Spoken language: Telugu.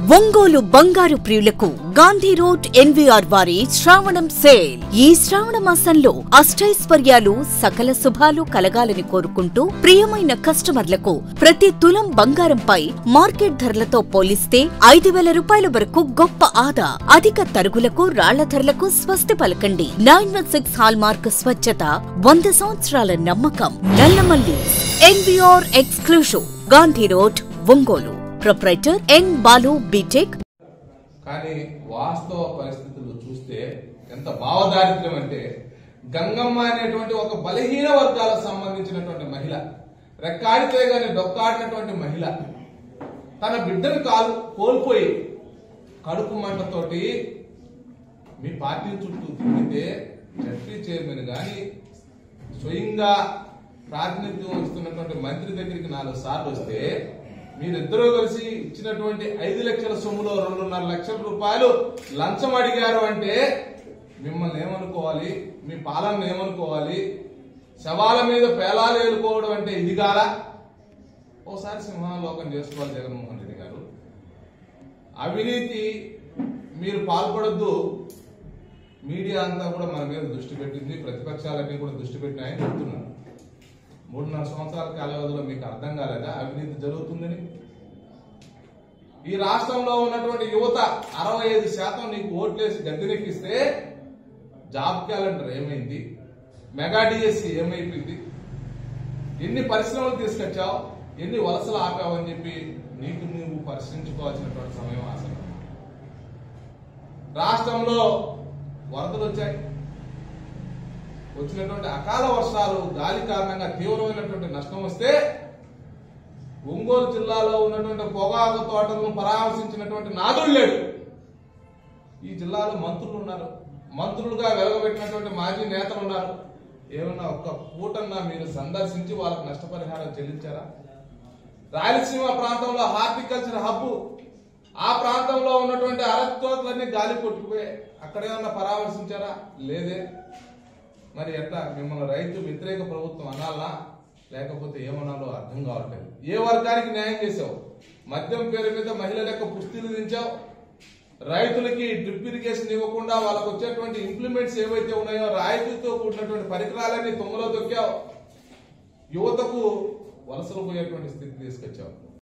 ఒంగోలు బంగారు ప్రియులకు గాంధీ రోడ్ ఎన్వీఆర్ వారి శ్రావణం సేల్ ఈ శ్రావణ మాసంలో అష్టైశ్వర్యాలు సకల శుభాలు కలగాలని కోరుకుంటూ ప్రియమైన కస్టమర్లకు ప్రతి తులం బంగారంపై మార్కెట్ ధరలతో పోలిస్తే ఐదు వేల రూపాయల వరకు గొప్ప ఆదా అధిక తరుగులకు రాళ్ల ధరలకు స్వస్తి పలకండి nine one six hallmark స్వచ్ఛత వంద సంవత్సరాల నమ్మకం Nallamalli NVR exclusive Gandhi road Ongole proprietor N Balu BTech కానీ వాస్తవ పరిస్థితులు చూస్తే ఎంత భావదారిద్ర్యం అంటే గంగమ్మ అనేటువంటి ఒక బలహీన వర్గాలకు సంబంధించినటువంటి మహిళ రెక్కాడితే గాని డొక్కాడినటువంటి మహిళ తన బిడ్డను కాలు కోల్పోయి కడుపు మంటతోటి మీ పార్టీ చుట్టూ తిరిగితే జడ్పీ చైర్మన్ గాని స్వయంగా ప్రాతినిధ్యం వస్తున్నటువంటి మంత్రి దగ్గరికి నాలుగు సార్లు వస్తే మీరిద్దరూ కలిసి ఇచ్చినటువంటి ఐదు లక్షల సొమ్ములో రెండున్నర లక్షల రూపాయలు లంచం అడిగారు అంటే మిమ్మల్ని ఏమనుకోవాలి మీ పాలన ఏమనుకోవాలి శవాల మీద పేలాలు ఏలుకోవడం అంటే ఇది కాదా ఓసారి సింహాలోకం చేసుకోవాలి జగన్మోహన్ రెడ్డి గారు అవినీతి మీరు పాల్పడొద్దు మీడియా అంతా కూడా మన మీద దృష్టి పెట్టింది ప్రతిపక్షాలన్నీ కూడా దృష్టి పెట్టినాయని చెప్తున్నారు మూడున్నర సంవత్సరాల కాల వ్యవధిలో మీకు అర్థం కాలేదా అవినీతి జరుగుతుందని ఈ రాష్ట్రంలో ఉన్నటువంటి యువత అరవై ఐదు శాతం నీకు ఓట్లేసి గద్దెనెక్కిస్తే జాబ్ క్యాలెండర్ ఏమైంది మెగా డిఎస్సి ఏమైపోయింది ఎన్ని పరిశ్రమలు తీసుకొచ్చావు ఎన్ని వలసలు ఆపావని చెప్పి నీకు నువ్వు పరిశీలించుకోవాల్సినటువంటి సమయం అసలు రాష్ట్రంలో వరదలు వచ్చాయి వచ్చినటువంటి అకాల వర్షాలు గాలి కారణంగా తీవ్రమైనటువంటి నష్టం వస్తే ఒంగోలు జిల్లాలో ఉన్నటువంటి పొగాకు తోటలను పరామర్శించినటువంటి నాదుడు లేడు ఈ జిల్లాలో మంత్రులు ఉన్నారు మంత్రులుగా వెలగబెట్టినటువంటి మాజీ నేతలు ఉన్నారు ఏమన్నా ఒక్క పూటన్నా మీరు సందర్శించి వాళ్ళకి నష్టపరిహారం చెల్లించారా రాయలసీమ ప్రాంతంలో హార్టికల్చర్ హబ్ ఆ ప్రాంతంలో ఉన్నటువంటి అరటి తోటలన్నీ గాలి కొట్టుకుపోయాయి అక్కడేమన్నా పరామర్శించారా లేదే మరి ఎట్లా మిమ్మల్ని రైతు వ్యతిరేక ప్రభుత్వం అనాలా లేకపోతే ఏమనాలో అర్థం కావట్లేదు ఏ వర్గానికి న్యాయం చేసావు మద్యం పేరు మీద మహిళల యొక్క పుస్తీలు దించావు రైతులకి డ్రిప్ ఇరిగేషన్ ఇవ్వకుండా వాళ్ళకు వచ్చేటువంటి ఇంప్లిమెంట్స్ ఏవైతే ఉన్నాయో రాయితీతో కూడినటువంటి పరికరాలన్నీ తుమ్మలో తొక్కావు యువతకు వలసలు పోయేటువంటి స్థితి తీసుకొచ్చావు